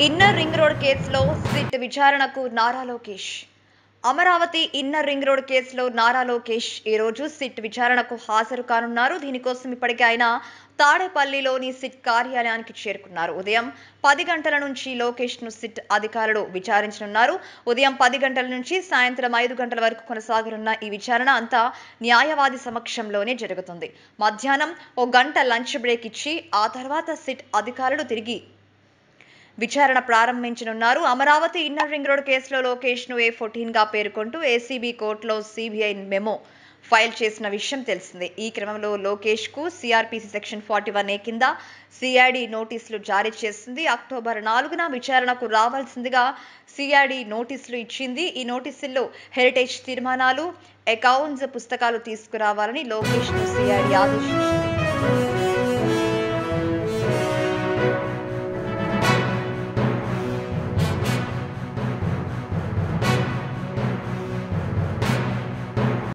inner ring road కేసులో SIT విచారణకు Nara Lokesh Amaravati inner ring road కేసులో నారా లోకేష్ ఈ రోజు సిట్ విచారణకు హాజరు కానున్నారు దీనికోసం ఇప్పటికే ఆయన తాడేపల్లిలోని సిట్ కార్యాలయానికి చేరుకున్నారు ఉదయం పది గంటల నుంచి లోకేష్ ను సిట్ అధికారులు విచారించనున్నారు ఉదయం పది గంటల నుంచి సాయంత్రం ఐదు గంటల వరకు కొనసాగనున్న ఈ విచారణ అంతా న్యాయవాది సమక్షంలోనే జరుగుతుంది మధ్యాహ్నం ఓ గంట లంచ్ బ్రేక్ ఇచ్చి ఆ తర్వాత సిట్ అధికారులు తిరిగి విచారణ ప్రారంభించనున్నారు అమరావతి ఇన్నర్ రింగ్ రోడ్ కేసులో లోకేష్ ను ఏ ఫోర్టీన్ గా పేర్కొంటూ ఏసీబీ కోర్టులో సిబిఐ మెమో ఫైల్ చేసిన విషయం తెలిసిందే ఈ క్రమంలో లోకేష్ కు CrPC section forty one A కింద సిఐడి నోటీసులు జారీ చేసింది అక్టోబర్ నాలుగున విచారణకు రావాల్సిందిగా సిఐడి నోటీసులు ఇచ్చింది ఈ నోటీసుల్లో హెరిటేజ్ తీర్మానాలు అకౌంట్స్ పుస్తకాలు తీసుకురావాలని లోకేష్ ను సిఐడి ఆదేశించింది